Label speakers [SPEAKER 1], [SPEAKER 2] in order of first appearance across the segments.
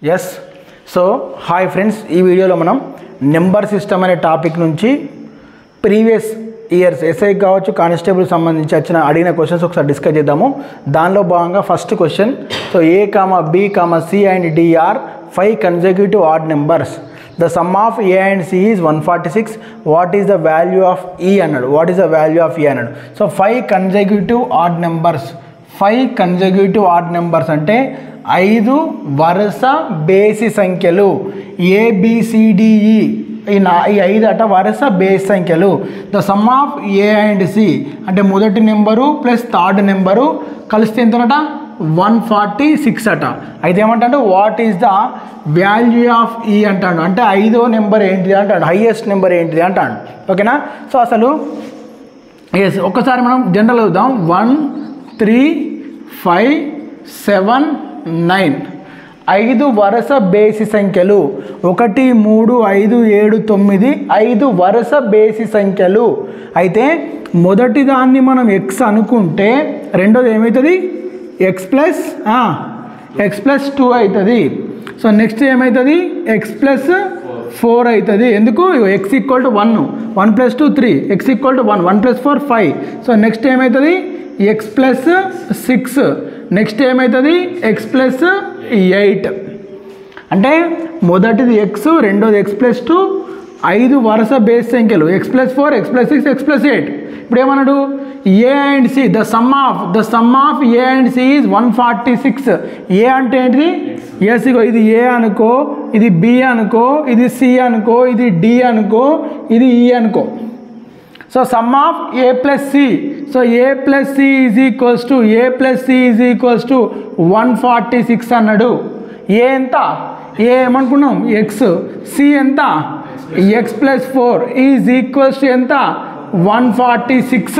[SPEAKER 1] yes so hi friends ఈ వీడియోలో మనం నెంబర్ సిస్టమ్ అనే టాపిక్ నుంచి ప్రీవియస్ ఇయర్స్ ఎస్ఐ కావచ్చు కానిస్టేబుల్ సంబంధించి వచ్చిన అడిగిన క్వశ్చన్స్ ఒకసారి డిస్కస్ చేద్దాము దానిలో భాగంగా first question so A comma B comma C and D are five consecutive odd numbers the sum of A and C is one forty six what is the value of E అన్నాడు what is the value of E అన్నాడు so five consecutive odd numbers five consecutive odd numbers అంటే ఐదు వరుస బేసి సంఖ్యలు ABCDE ఈ నా ఈ ఐదు అట వరుస బేస్ సంఖ్యలు the sum of A and C అంటే మొదటి నెంబరు ప్లస్ థర్డ్ నెంబరు కలిస్తే ఎంతనట వన్ ఫార్టీ సిక్స్ అట అయితే ఏమంటాడు what is the value of E అంటాడు అంటే ఐదో నెంబర్ ఏంటిది అంటాడు హైయెస్ట్ నెంబర్ ఏంటిది అంటాడు ఓకేనా సో అసలు ఎస్ ఒక్కసారి మనం జనరల్ అవుదాం one three five seven nine ఐదు వరుస బేసి సంఖ్యలు ఒకటి మూడు ఐదు ఏడు తొమ్మిది ఐదు వరుస బేసి సంఖ్యలు అయితే మొదటి దాన్ని మనం ఎక్స్ అనుకుంటే రెండోది ఏమవుతుంది x plus x plus two అవుతుంది సో నెక్స్ట్ ఏమవుతుంది ఎక్స్ ప్లస్ ఫోర్ అవుతుంది ఎందుకు x equal to one one plus two three x equal to one one plus four five so next ఏమవుతుంది ఎక్స్ ప్లస్ సిక్స్ నెక్స్ట్ ఏమవుతుంది x plus eight అంటే మొదటిది X రెండోది x plus two ఐదు వరుస బేస్ సంఖ్యలు x plus four x plus six x plus eight ఇప్పుడు ఏమన్నాడు a and c the sum of the sum of A and C is one forty six a అంటే ఏంటిది ఎస్ ఇగో ఇది ఏ అనుకో ఇది బి అనుకో ఇది సి అనుకో ఇది డి అనుకో ఇది ఈ అనుకో so sum of a plus c so a plus c is equals to a plus c is equals to one forty six అన్నాడు ఏ ఎంత ఏ ఏమనుకున్నాం ఎక్స్ సి ఎంత x plus four is equals to ఎంత one forty six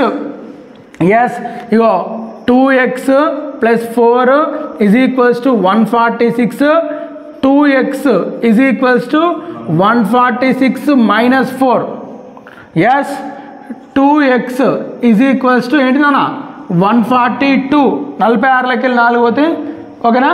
[SPEAKER 1] yes ఇగో two x plus four is equals to one forty six two x is equals to one forty six minus four yes two x is equals to ఏంటి నాన్న one forty two నలభై ఆరులకి వెళ్ళి నాలుగు పోతే ఓకేనా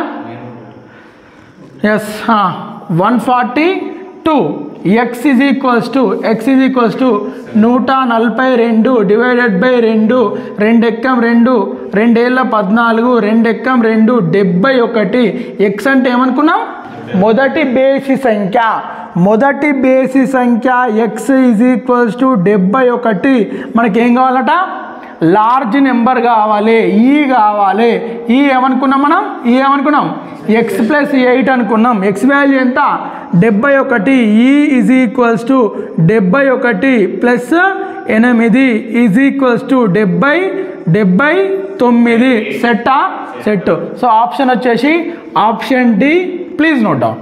[SPEAKER 1] yes one forty two x is equals to x is equals to నూట నలభై రెండు డివైడెడ్ బై రెండు రెండు ఎక్కం రెండు రెండేళ్ళ పద్నాలుగు రెండు ఎక్కం రెండు డెబ్బై ఒకటి ఎక్స్ అంటే ఏమనుకున్నాం మొదటి బేసి సంఖ్య మొదటి బేసి సంఖ్య ఎక్స్ ఈజ్ ఈక్వల్స్ టు డెబ్బై ఒకటి మనకేం కావాలట లార్జ్ నెంబర్ కావాలి ఈ కావాలి ఈ ఏమనుకున్నాం మనం ఈ ఏమనుకున్నాం ఎక్స్ ప్లస్ ఎయిట్ అనుకున్నాం ఎక్స్ వాల్యూ ఎంత డెబ్బై ఒకటి ఈ ఈజ్ ఈక్వల్స్ టు డెబ్బై ఒకటి ప్లస్ ఎనిమిది ఈజ్ ఈక్వల్స్ టు డెబ్బై డెబ్బై తొమ్మిది సెట్టా సెట్ సో ఆప్షన్ వచ్చేసి option D please note down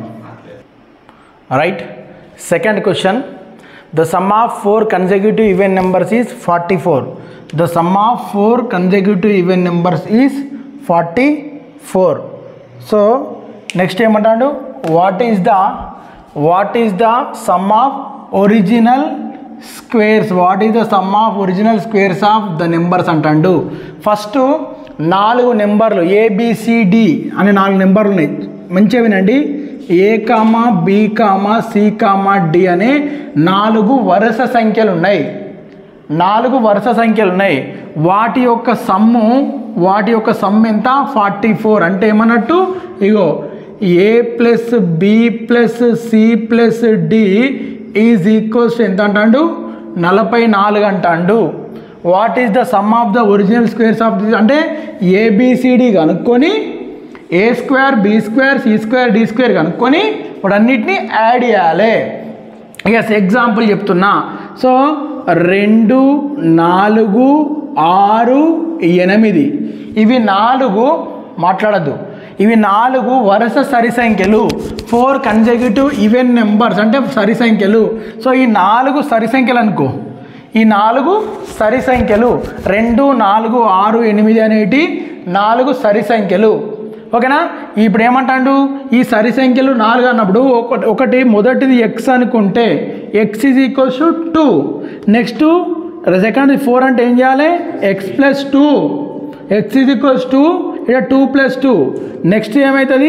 [SPEAKER 1] right second question the sum of four consecutive even numbers is forty four the sum of four consecutive even numbers is forty four so next ఏమంటాడు what is the what is the sum of original squares what is the sum of original squares of the numbers అంటాడు first నాలుగు నెంబర్లు a b c d అనే నాలుగు నెంబర్లు ఉన్నాయి మంచిగా వినండి a comma B comma c comma d అనే నాలుగు వరుస సంఖ్యలు ఉన్నాయి నాలుగు వరుస సంఖ్యలు ఉన్నాయి వాటి యొక్క సమ్ము వాటి యొక్క సమ్ ఎంత ఫార్టీ ఫోర్ అంటే ఏమన్నట్టు ఇగో a plus b plus c plus d is equals ఎంత అంటాడు నలభై నాలుగు అంటాడు what is the sum of the original squares of this అంటే ఏబిసిడి కనుక్కొని a square b square c square d square కనుక్కొని వాటన్నిటిని యాడ్ చేయాలి ఎస్ ఎగ్జాంపుల్ చెప్తున్నా సో రెండు నాలుగు ఆరు ఎనిమిది ఇవి నాలుగు మాట్లాడద్దు ఇవి నాలుగు వరుస సరి సంఖ్యలు ఫోర్ కన్జెక్యూటివ్ ఈవెన్ నెంబర్స్ అంటే సరి సంఖ్యలు సో ఈ నాలుగు సరి సంఖ్యలు అనుకో ఈ నాలుగు సరి సంఖ్యలు రెండు నాలుగు ఆరు ఎనిమిది అనేటి నాలుగు సరి సంఖ్యలు ఓకేనా ఇప్పుడు ఏమంటాడు ఈ సరి సంఖ్యలు నాలుగు అన్నప్పుడు ఒక ఒకటి మొదటిది ఎక్స్ అనుకుంటే x is equals to two next second four అంటే ఏం చేయాలి x plus two x is equals two ఇక్కడ టూ ప్లస్ టూ నెక్స్ట్ ఏమవుతుంది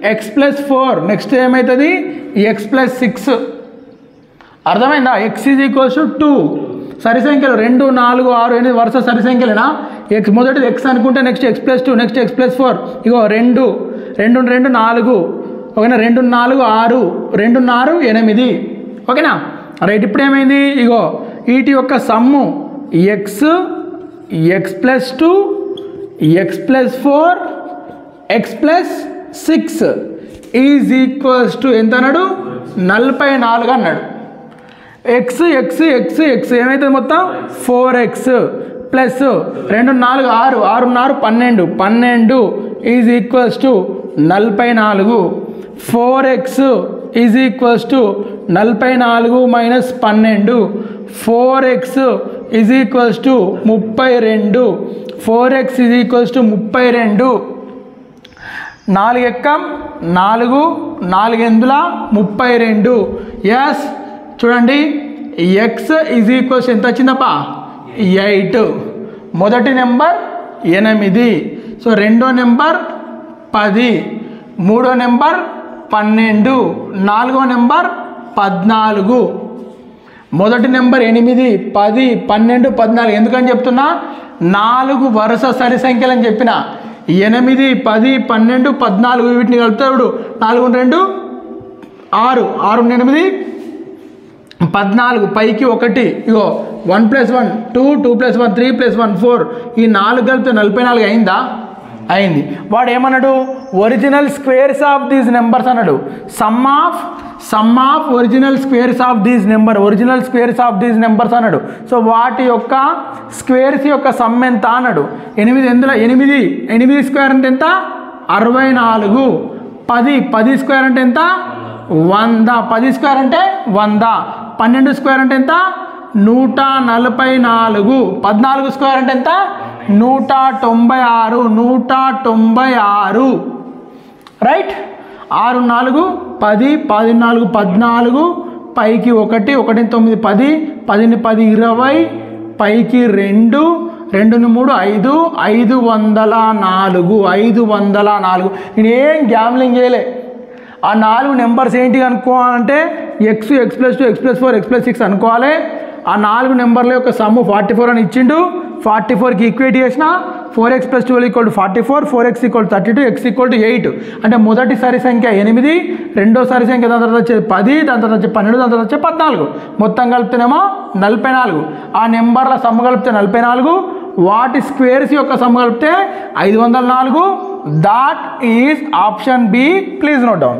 [SPEAKER 1] ఎక్స్ ప్లస్ ఫోర్ నెక్స్ట్ ఏమవుతుంది ఎక్స్ ప్లస్ సిక్స్ అర్థమైందా x is equals to two సరి సంఖ్యలు రెండు నాలుగు ఆరు ఎనిమిది వరుస సరి సంఖ్యలేనా ఎక్స్ మొదటిది ఎక్స్ అనుకుంటే next x plus two next x plus four ఇగో రెండు రెండు రెండు నాలుగు ఓకేనా రెండు నాలుగు ఆరు రెండు ఆరు ఎనిమిది ఓకేనా రైట్ ఇప్పుడు ఏమైంది ఇగో వీటి యొక్క sum x x plus two x plus four x plus six is equals to ఎంత అన్నాడు నలభై నాలుగు అన్నాడు ఎక్స్ ఎక్స్ ఎక్స్ ఎక్స్ ఏమైతుంది మొత్తం ఫోర్ ఎక్స్ ప్లస్ రెండు నాలుగు ఆరు ఆరున్నర పన్నెండు పన్నెండు ఈజ్ ఈక్వల్స్ టు నలభై నాలుగు four x is equals to నలభై నాలుగు మైనస్ పన్నెండు four x is equals to ముప్పై రెండు four x is equals to ముప్పై రెండు నాలుగు ఎక్కం నాలుగు నాలుగు ఎందుల ముప్పై రెండు ఎస్ చూడండి ఎక్స్ ఈజ్ ఈక్వల్స్ ఎంత వచ్చిందప్పా ఎయిట్ మొదటి నెంబర్ ఎనిమిది సో రెండో నెంబర్ పది మూడో నెంబర్ పన్నెండు నాలుగో నెంబర్ పద్నాలుగు మొదటి నెంబర్ ఎనిమిది పది పన్నెండు పద్నాలుగు ఎందుకని చెప్తున్నా నాలుగు వరుస సరి సంఖ్యలు అని చెప్పిన ఎనిమిది పది పన్నెండు పద్నాలుగు వీటిని కలుపుతాడు నాలుగు రెండు ఆరు ఆరు ఎనిమిది పద్నాలుగు పైకి ఒకటి ఇగో one plus one two two plus one three plus one four ఈ నాలుగు కలిపితే నలభై నాలుగు అయిందా అయింది వాడు ఏమన్నాడు original squares of these numbers అన్నాడు sum of sum of original squares of these number original squares of these numbers అన్నాడు సో వాటి యొక్క స్క్వేర్స్ యొక్క సమ్ ఎంత అన్నాడు ఎనిమిది ఎందులో ఎనిమిది ఎనిమిది స్క్వేర్ అంటే ఎంత అరవై నాలుగు పది పది స్క్వేర్ అంటే ఎంత వంద పది స్క్వేర్ అంటే వంద పన్నెండు స్క్వేర్ అంటే ఎంత నూట నలభై నాలుగు పద్నాలుగు స్క్వేర్ అంటే ఎంత నూట తొంభై ఆరు నూట తొంభై ఆరు రైట్ ఆరు నాలుగు పది పది నాలుగు పద్నాలుగు పైకి ఒకటి ఒకటి తొమ్మిది పది పదిని పది ఇరవై పైకి రెండు రెండుని మూడు ఐదు ఐదు వందల నాలుగు ఐదు వందల నాలుగు నేనేం గ్యామ్లింగ్ చేయలే ఆ నాలుగు నెంబర్స్ ఏంటి అనుకోవాలంటే x x plus two x plus four x plus six అనుకోవాలి ఆ నాలుగు నెంబర్ల యొక్క సమ్ము ఫార్టీ ఫోర్ అని ఇచ్చిండు ఫార్టీ ఫోర్కి ఈక్వేట్ చేసిన four x plus twelve equal to forty four four x equal thirty two x equal to eight అంటే మొదటి సరి సంఖ్య ఎనిమిది రెండో సరి సంఖ్య దాని తర్వాత వచ్చేది పది దాని తర్వాత వచ్చే పన్నెండు దాని తర్వాత వచ్చే పద్నాలుగు మొత్తం కలిపితేనేమో నలభై నాలుగు ఆ నెంబర్ల సమ్ము కలిపితే నలభై నాలుగు వాటి స్క్వేర్స్ యొక్క సమ్ము కలిపితే ఐదు వందల నాలుగు that is option B please note down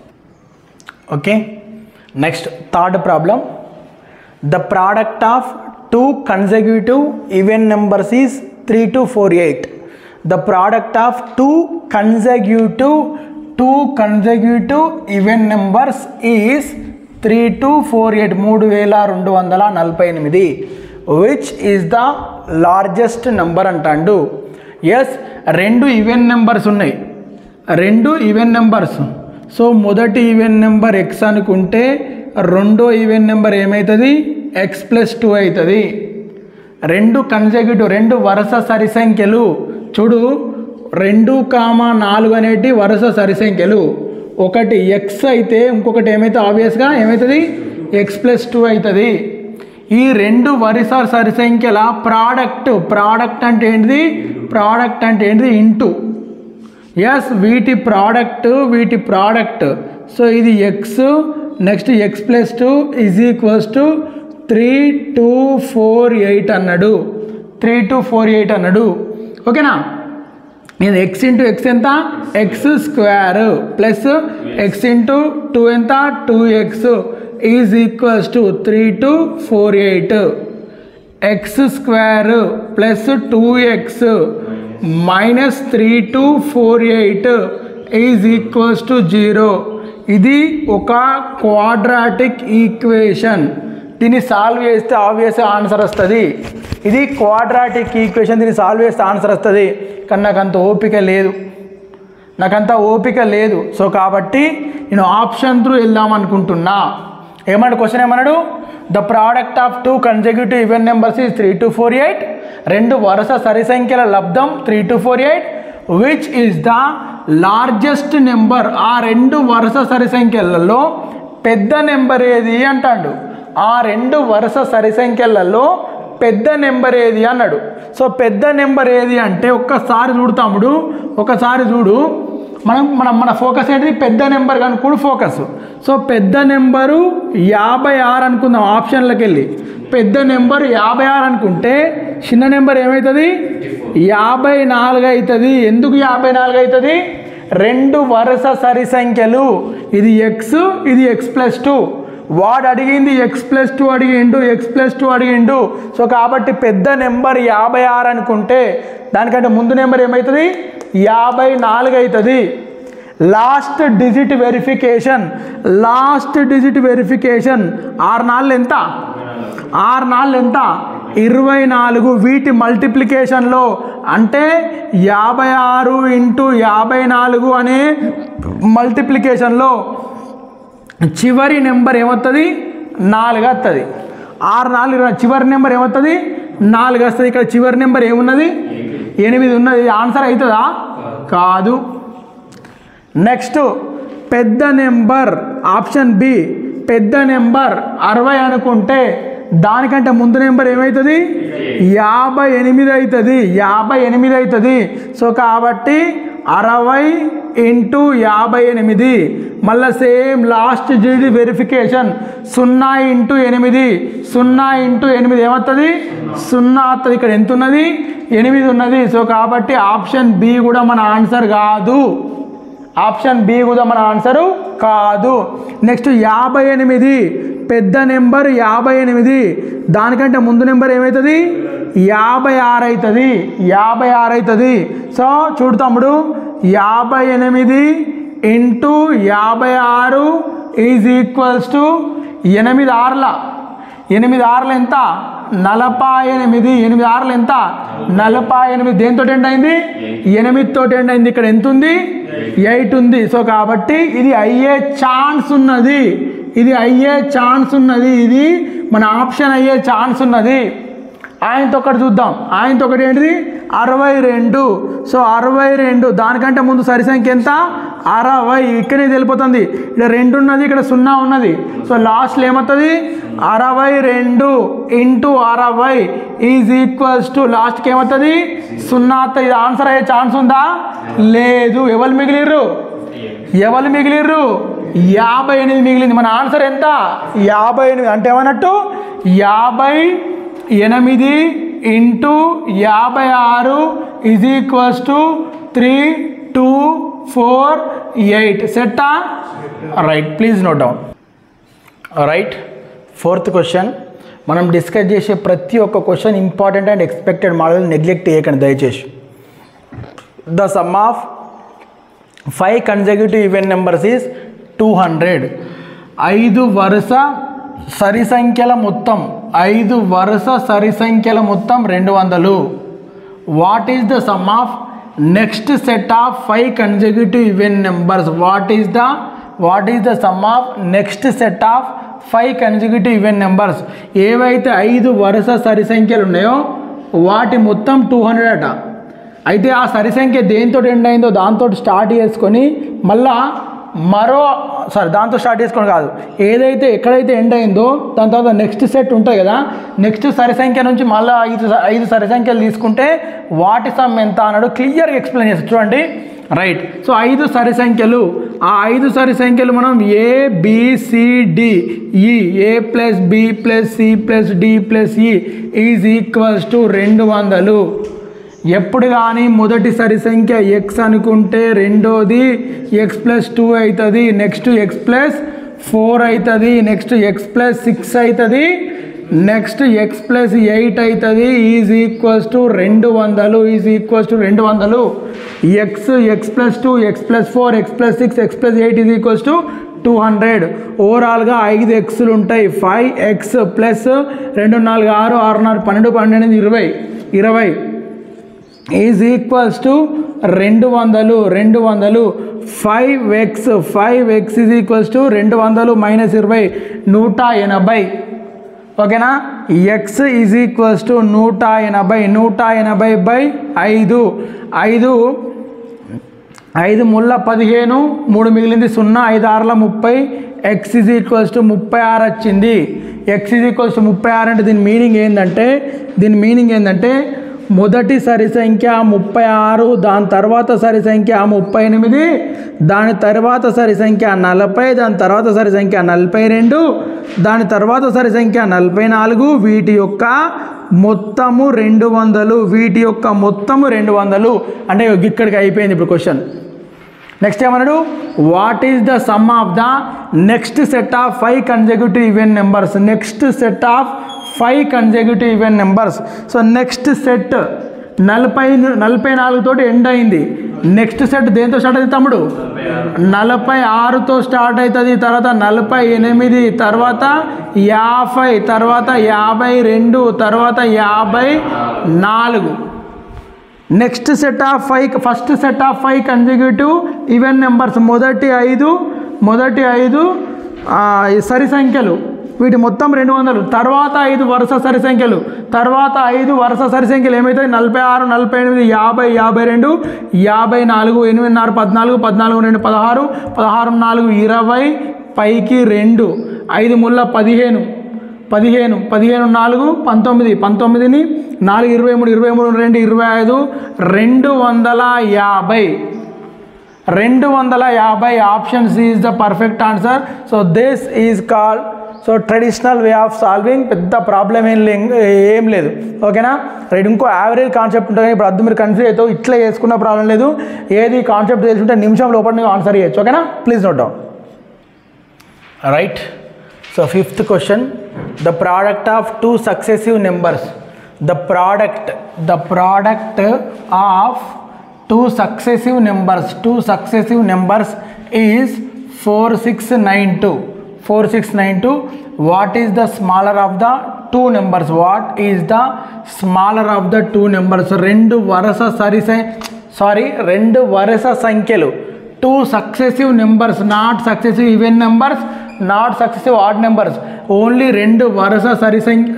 [SPEAKER 1] okay next third problem the product of two consecutive even numbers is three two four eight the product of two consecutive two consecutive even numbers is three two four eight మూడు వేల రెండు వందల నలభై ఎనిమిది which is the largest number అంటాడు yes రెండు even numbers ఉన్నాయి రెండు ఈవెన్ నెంబర్స్ సో మొదటి ఈవెన్ నెంబర్ ఎక్స్ అనుకుంటే రెండో ఈవెన్ నెంబర్ ఏమవుతుంది ఎక్స్ ప్లస్ టూ అవుతుంది రెండు కన్సెక్యూటివ్ రెండు వరుస సరి సంఖ్యలు చూడు రెండు కామా నాలుగు అనేటి వరుస సరి సంఖ్యలు ఒకటి ఎక్స్ అయితే ఇంకొకటి ఏమైతే ఆబ్వియస్గా ఏమవుతుంది ఎక్స్ ప్లస్ టూ అవుతుంది ఈ రెండు వరుస సరి సంఖ్యల ప్రోడక్ట్ ప్రోడక్ట్ అంటే ఏంటిది ప్రోడక్ట్ అంటే ఏంటిది ఇంటూ ఎస్ వీటి ప్రోడక్ట్ వీటి ప్రోడక్ట్ సో ఇది x next x plus two is equals to three two four eight అన్నాడు త్రీ టూ ఫోర్ ఎయిట్ అన్నాడు ఓకేనా నేను ఎక్స్ ఇంటూ ఎక్స్ ఎంత x square plus x into two ఎంత two x is equals to three two four eight x square plus two x minus three two four eight is equals to zero ఇది ఒక quadratic equation దీన్ని solve చేస్తే obvious answer వస్తుంది ఇది quadratic equation దీన్ని solve చేస్తే answer వస్తుంది కానీ నాకు అంత ఓపిక లేదు నాకంత ఓపిక లేదు సో కాబట్టి నేను ఆప్షన్ త్రూ వెళ్దాం అనుకుంటున్నా ఏమన్నాడు క్వశ్చన్ ఏమన్నాడు the product of two consecutive even numbers is three two four eight రెండు వరుస సరి సంఖ్యల లబ్ధం three two four eight which is the largest number ఆ రెండు వరుస సరి సంఖ్యలలో పెద్ద నెంబర్ ఏది అంటాడు ఆ రెండు వరుస సరి సంఖ్యలలో పెద్ద నెంబర్ ఏది అన్నాడు సో పెద్ద నెంబర్ ఏది అంటే ఒక్కసారి చూడు తమ్ముడు ఒకసారి చూడు మనం మనం మన ఫోకస్ ఏంటిది పెద్ద నెంబర్ కనుక్కుడు ఫోకస్ సో పెద్ద నెంబరు యాభై ఆరు అనుకుందాం ఆప్షన్లకు వెళ్ళి పెద్ద నెంబర్ యాభై ఆరు అనుకుంటే చిన్న నెంబర్ ఏమవుతుంది యాభై నాలుగు అవుతుంది ఎందుకు యాభై నాలుగు అవుతుంది రెండు వరుస సరి సంఖ్యలు ఇది ఎక్స్ ఇది ఎక్స్ ప్లస్ టూ వాడు అడిగింది ఎక్స్ ప్లస్ టూ అడిగిండు ఎక్స్ ప్లస్ టూ అడిగిండు సో కాబట్టి పెద్ద నెంబర్ యాభై ఆరు అనుకుంటే దానికంటే ముందు నెంబర్ ఏమవుతుంది యాభై నాలుగు అవుతుంది last digit verification last digit verification ఆరు నాలుగు ఎంత ఆరు నాలుగు ఎంత ఇరవై నాలుగు వీటి మల్టిప్లికేషన్లో అంటే యాభై ఆరు ఇంటూ యాభై నాలుగు అనే మల్టిప్లికేషన్లో చివరి నెంబర్ ఏమవుతుంది నాలుగు వస్తుంది ఆరు నాలుగు ఇరవై చివరి నెంబర్ ఏమవుతుంది నాలుగు వస్తుంది ఇక్కడ చివరి నెంబర్ ఏమున్నది ఎనిమిది ఉన్నది ఆన్సర్ అవుతుందా కాదు నెక్స్ట్ పెద్ద నెంబర్ ఆప్షన్ బి పెద్ద నెంబర్ అరవై అనుకుంటే దానికంటే ముందు నెంబర్ ఏమవుతుంది యాభై ఎనిమిది అవుతుంది యాభై ఎనిమిది అవుతుంది సో కాబట్టి అరవై ఇంటూ యాభై ఎనిమిది మళ్ళీ సేమ్ లాస్ట్ జీడి వెరిఫికేషన్ సున్నా ఇంటూ ఎనిమిది సున్నా ఇంటూ ఎనిమిది ఏమవుతుంది సున్నా వస్తుంది ఇక్కడ ఎంత ఉన్నది ఎనిమిది ఉన్నది సో కాబట్టి ఆప్షన్ బి కూడా మన ఆన్సర్ కాదు ఆప్షన్ బి కూడా మన ఆన్సరు కాదు నెక్స్ట్ యాభై ఎనిమిది పెద్ద నెంబర్ యాభై ఎనిమిది దానికంటే ముందు నెంబర్ ఏమవుతుంది యాభై ఆరు అవుతుంది యాభై ఆరు అవుతుంది సో చూడు తమ్ముడు యాభై ఎనిమిది ఇంటూ యాభై ఆరు ఈజ్ ఈక్వల్స్ టు ఎనిమిది ఆరుల ఎనిమిది ఆరులు ఎంత నలభై ఎనిమిది ఎనిమిది ఆరులు ఎంత నలభై ఎనిమిది దేంతో ఎండ్ అయింది ఎనిమిదితో ఎండ్ అయింది ఇక్కడ ఎంత ఉంది ఎయిట్ ఉంది సో కాబట్టి ఇది అయ్యే ఛాన్స్ ఉన్నది ఇది అయ్యే ఛాన్స్ ఉన్నది ఇది మన ఆప్షన్ అయ్యే ఛాన్స్ ఉన్నది ఆయనతో ఒకటి చూద్దాం ఆయనతో ఒకటి ఏంటిది అరవై రెండు సో అరవై రెండు దానికంటే ముందు సరి సంఖ్య ఎంత అరవై ఇక్కడే తెలిపోతుంది ఇక్కడ రెండు ఉన్నది ఇక్కడ సున్నా ఉన్నది సో లాస్ట్లో ఏమవుతుంది అరవై రెండు ఇంటూ అరవై ఈజ్ ఈక్వల్స్ టు లాస్ట్కి ఏమవుతుంది సున్నా వస్తుంది ఇది ఆన్సర్ అయ్యే ఛాన్స్ ఉందా లేదు ఎవరు మిగిలిర్రు ఎవరు మిగిలిర్రు యాభై ఎనిమిది మిగిలింది మన ఆన్సర్ ఎంత యాభై ఎనిమిది అంటే ఏమన్నట్టు యాభై ఎనిమిది ఇంటూ యాభై ఆరు is equals to three two four eight సెట్టా right please note down right fourth question మనం డిస్కస్ చేసే ప్రతి ఒక్క question important and expected model neglect చేయకండి దయచేసి the sum of five consecutive even numbers is two hundred ఐదు వరుస సరి సంఖ్యల మొత్తం ఐదు వరుస సరి సంఖ్యల మొత్తం రెండు వందలు what is the sum of next set of five consecutive even numbers what is the what is the sum of next set of five consecutive even numbers ఏవైతే ఐదు వరుస సరి సంఖ్యలు ఉన్నాయో వాటి మొత్తం టూ హండ్రెడ్ అట అయితే ఆ సరి సంఖ్య దేంతో ఎండ్ అయిందో దాంతో స్టార్ట్ చేసుకొని మళ్ళా మరో సారీ దాంతో స్టార్ట్ చేసుకొని కాదు ఏదైతే ఎక్కడైతే ఎండ్ అయిందో దాని తర్వాత నెక్స్ట్ సెట్ ఉంటుంది కదా నెక్స్ట్ సరి సంఖ్య నుంచి మళ్ళీ ఐదు ఐదు సరి సంఖ్యలు తీసుకుంటే వాటి సమ్ ఎంత అన్నాడు క్లియర్గా ఎక్స్ప్లెయిన్ చేస్తాడు చూడండి రైట్ సో ఐదు సరి సంఖ్యలు ఆ ఐదు సరి సంఖ్యలు మనం a b c d e a plus b plus c plus d plus e is equals to రెండు వందలు ఎప్పుడు కానీ మొదటి సరి సంఖ్య ఎక్స్ అనుకుంటే రెండోది ఎక్స్ ప్లస్ టూ అవుతుంది నెక్స్ట్ ఎక్స్ ప్లస్ ఫోర్ అవుతుంది నెక్స్ట్ ఎక్స్ ప్లస్ సిక్స్ అవుతుంది నెక్స్ట్ ఎక్స్ ప్లస్ ఎయిట్ అవుతుంది ఈజ్ ఈక్వల్స్ టు రెండు వందలు ఈజ్ ఈక్వల్స్ టు రెండు వందలు x x plus two x plus four x plus six x plus eight is equals to two hundred ఓవరాల్గా ఐదు ఎక్స్లు ఉంటాయి five X plus రెండు నాలుగు ఆరు ఆరు నాలుగు పన్నెండు పన్నెండు ఇరవై ఇరవై ఈజ్ ఈక్వల్స్ టు రెండు వందలు రెండు వందలు five x five x is equals to రెండు వందలు మైనస్ ఇరవై నూట ఎనభై ఓకేనా ఎక్స్ ఈజ్ ఈక్వల్స్ టు నూట ఎనభై నూట ఎనభై బై ఐదు ఐదు ఐదు ముళ్ళ పదిహేను మూడు మిగిలింది సున్నా ఐదు ఆరుల ముప్పై ఎక్స్ ఇజ్ ఈక్వల్స్ టు ముప్పై ఆరు వచ్చింది ఎక్స్ ఇజ్ ఈక్వల్స్ టు ముప్పై ఆరు అంటే దీని మీనింగ్ ఏంటంటే దీని మీనింగ్ ఏంటంటే మొదటి సరి సంఖ్య ముప్పై ఆరు దాని తర్వాత సరి సంఖ్య ముప్పై ఎనిమిది దాని తర్వాత సరి సంఖ్య నలభై దాని తర్వాత సరి సంఖ్య నలభై రెండు దాని తర్వాత సరి సంఖ్య నలభై నాలుగు వీటి యొక్క మొత్తము రెండు వందలు వీటి యొక్క మొత్తము రెండు వందలు అంటే ఇక్కడికి అయిపోయింది ఇప్పుడు క్వశ్చన్ నెక్స్ట్ ఏమన్నాడు what is the sum of the next set of five consecutive even numbers next set of five consecutive even numbers so next set నలభై నలభై నాలుగు తోటి ఎండ్ అయింది నెక్స్ట్ సెట్ దేంతో స్టార్ట్ అవుతుంది తమ్ముడు నలభై ఆరుతో స్టార్ట్ అవుతుంది తర్వాత నలభై ఎనిమిది తర్వాత యాభై తర్వాత యాభై రెండు తర్వాత యాభై నాలుగు next set of five first set of five consecutive even numbers మొదటి ఐదు మొదటి ఐదు ఆ, సరి సంఖ్యలు వీటి మొత్తం రెండు వందలు తర్వాత ఐదు వరుస సరి సంఖ్యలు తర్వాత ఐదు వరుస సరి సంఖ్యలు ఏమవుతాయి నలభై ఆరు నలభై ఎనిమిది యాభై యాభై రెండు యాభై నాలుగు ఎనిమిదిన్నర పద్నాలుగు పద్నాలుగు రెండు పదహారు పదహారు నాలుగు ఇరవై పైకి రెండు ఐదు ముళ్ళ పదిహేను పదిహేను పదిహేను నాలుగు పంతొమ్మిది పంతొమ్మిదిని నాలుగు ఇరవై మూడు ఇరవై మూడు రెండు ఇరవై ఐదు రెండు వందల యాభై రెండు వందల యాభై options is the perfect answer so this is called so traditional way of solving పెద్ద ప్రాబ్లం ఏం లే ఏం లేదు ఓకేనా రైట్ ఇంకో యావరేజ్ కాన్సెప్ట్ ఉంటుంది ఇప్పుడు అద్దు మీరు కన్ఫ్యూజ్ అవుతావు ఇట్లా చేసుకున్న ప్రాబ్లం లేదు ఏది కాన్సెప్ట్ తెలుసుంటే నిమిషం లోపల నువ్వు ఆన్సర్ చేయొచ్చు ఓకేనా please note down right so fifth question the product of two successive numbers the product the product of two successive numbers two successive numbers is four six nine two four six nine two what is the smaller of the two numbers what is the smaller of the two numbers రెండు వరుస సరి sorry రెండు వరుస సంఖ్యలు two successive numbers not successive even numbers not successive odd numbers only రెండు వరుస సరి సంఖ్య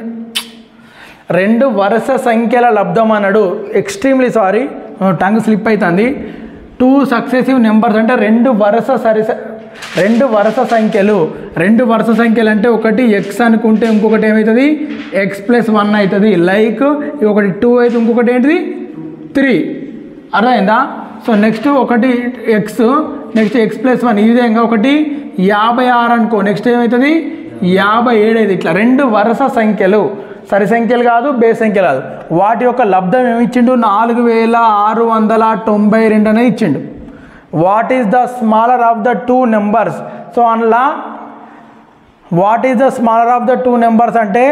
[SPEAKER 1] రెండు వరుస సంఖ్యల లబ్ధం అన్నాడు ఎక్స్ట్రీమ్లీ సారీ టంగ్ స్లిప్ అవుతుంది టూ సక్సెసివ్ నెంబర్స్ అంటే రెండు వరుస సరి రెండు వరుస సంఖ్యలు రెండు వరుస సంఖ్యలు అంటే ఒకటి ఎక్స్ అనుకుంటే ఇంకొకటి ఏమవుతుంది ఎక్స్ ప్లస్ వన్ అవుతుంది లైక్ ఒకటి టూ అయితే ఇంకొకటి ఏంటిది త్రీ అర్థమైందా సో నెక్స్ట్ ఒకటి x next x plus one ఈ విధంగా ఒకటి యాభై ఆరు అనుకో నెక్స్ట్ ఏమవుతుంది యాభై ఏడు అయితే ఇట్లా రెండు వరుస సంఖ్యలు సరి సంఖ్యలు కాదు బేస్ సంఖ్యలు కాదు వాటి యొక్క లబ్ధం ఏమి ఇచ్చిండు నాలుగు వేల ఆరు వందల తొంభై రెండు అనేది ఇచ్చిండు what is the smaller of the two numbers so అందులో what is the smaller of the two numbers అంటే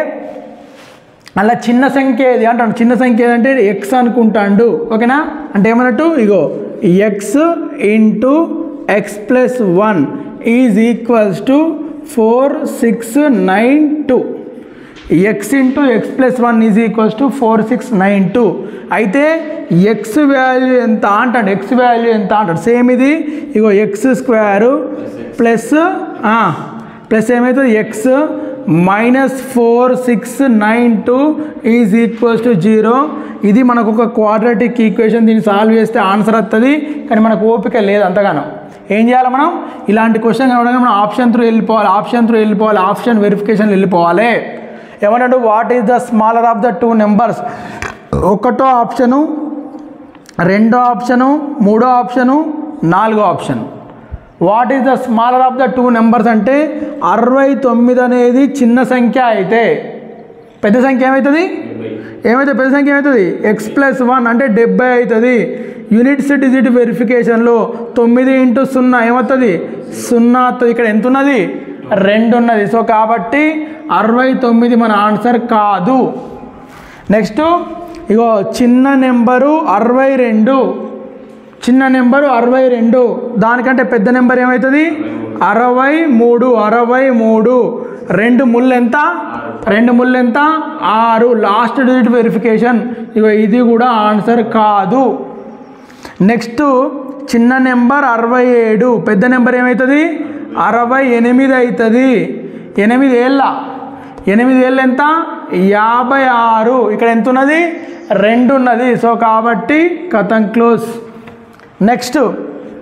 [SPEAKER 1] అలా చిన్న సంఖ్య ఏది అంటాడు చిన్న సంఖ్య ఏదంటే ఎక్స్ అనుకుంటాడు ఓకేనా అంటే ఏమన్నట్టు ఇగో x into x plus one is equals to four six nine two x into x plus one is equals to four six nine two అయితే ఎక్స్ వాల్యూ ఎంత అంటాడు ఎక్స్ వాల్యూ ఎంత అంటాడు సేమ్ ఇది ఇగో ఎక్స్ స్క్వేరు ప్లస్ ప్లస్ ఏమవుతుంది x minus four six nine two is equals to zero ఇది మనకు ఒక క్వాడ్రటిక్ ఈక్వేషన్ దీన్ని సాల్వ్ చేస్తే ఆన్సర్ వస్తుంది కానీ మనకు ఓపిక లేదు అంతగానో ఏం చేయాలి మనం ఇలాంటి క్వశ్చన్ కనబడగా మనం ఆప్షన్ త్రూ వెళ్ళిపోవాలి ఆప్షన్ త్రూ వెళ్ళిపోవాలి ఆప్షన్ వెరిఫికేషన్ వెళ్ళిపోవాలి ఏమన్నాడు what is the smaller of the two numbers ఒకటో ఆప్షను రెండో ఆప్షను మూడో ఆప్షను నాలుగో option what is the smaller of the two numbers అంటే అరవై తొమ్మిది అనేది చిన్న సంఖ్య అయితే పెద్ద సంఖ్య ఏమవుతుంది ఏమైతే పెద్ద సంఖ్య ఏమవుతుంది ఎక్స్ ప్లస్ వన్ అంటే డెబ్బై అవుతుంది యూనిట్స్ డిజిట్ వెరిఫికేషన్లో తొమ్మిది ఇంటూ సున్నా ఏమవుతుంది సున్నా వస్తుంది ఇక్కడ ఎంత ఉన్నది రెండు ఉన్నది సో కాబట్టి అరవై తొమ్మిది మన ఆన్సర్ కాదు నెక్స్ట్ ఇగో చిన్న నెంబరు అరవై రెండు చిన్న నెంబరు అరవై రెండు దానికంటే పెద్ద నెంబర్ ఏమవుతుంది అరవై మూడు అరవై మూడు రెండు ముళ్ళు ఎంత రెండు ముళ్ళు ఎంత ఆరు లాస్ట్ డిజిట్ వెరిఫికేషన్ ఇగో ఇది కూడా ఆన్సర్ కాదు నెక్స్ట్ చిన్న నెంబర్ అరవై ఏడు పెద్ద నెంబర్ ఏమవుతుంది అరవై ఎనిమిది అవుతుంది ఎనిమిది ఏళ్ళ ఎనిమిది ఏళ్ళు ఎంత యాభై ఆరు ఇక్కడ ఎంత ఉన్నది రెండు ఉన్నది సో కాబట్టి కథం క్లోజ్ నెక్స్ట్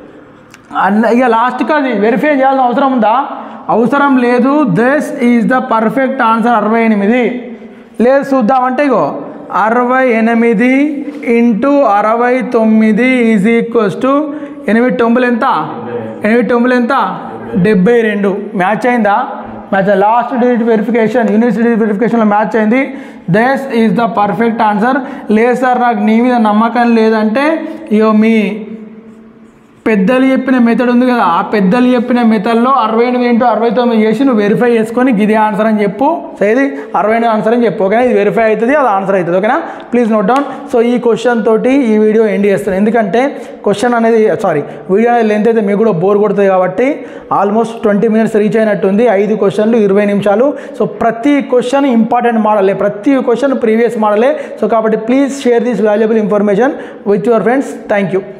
[SPEAKER 1] అన్న ఇక లాస్ట్కి అది వెరిఫై చేయాల్సిన అవసరం ఉందా అవసరం లేదు this is the perfect answer అరవై ఎనిమిది లేదు చూద్దామంటే ఇగో అరవై ఎనిమిది ఇంటూ అరవై తొమ్మిది ఈజ్ ఈక్వల్స్ టు ఎనిమిది తొమ్మిది ఎంత ఎనిమిది తొమ్మిది ఎంత డెబ్బై రెండు మ్యాచ్ అయిందా match last digit verification unit digit వెరిఫికేషన్లో మ్యాచ్ అయింది this is the perfect answer లేదు సార్ నాకు నీ మీద నమ్మకం లేదంటే ఇగో మీ పెద్దలు చెప్పిన మెథడ్ ఉంది కదా ఆ పెద్దలు చెప్పిన మెథడ్లో అరవై ఎనిమిది ఇంటూ అరవై తొమ్మిది చేసి నువ్వు వెరిఫై చేసుకొని ఇది ఆన్సర్ అని చెప్పు సో ఇది అరవై ఎనిమిది ఆన్సర్ అని చెప్పు ఓకేనా ఇది వెరిఫై అవుతుంది అది ఆన్సర్ అవుతుంది ఓకేనా ప్లీజ్ నోట్ డౌన్ సో ఈ క్వశ్చన్ తోటి ఈ వీడియో ఎండ్ చేస్తాను ఎందుకంటే క్వశ్చన్ అనేది సారీ వీడియో అనేది లెంత్ అయితే మీకు కూడా బోర్ కొడుతుంది కాబట్టి ఆల్మోస్ట్ ట్వంటీ మినిట్స్ రీచ్ అయినట్టుంది ఐదు క్వశ్చన్లు ఇరవై నిమిషాలు సో ప్రతి క్వశ్చన్ ఇంపార్టెంట్ మోడలే ప్రతి క్వశ్చన్ ప్రీవియస్ మోడలే సో కాబట్టి please share this valuable information with your friends thank you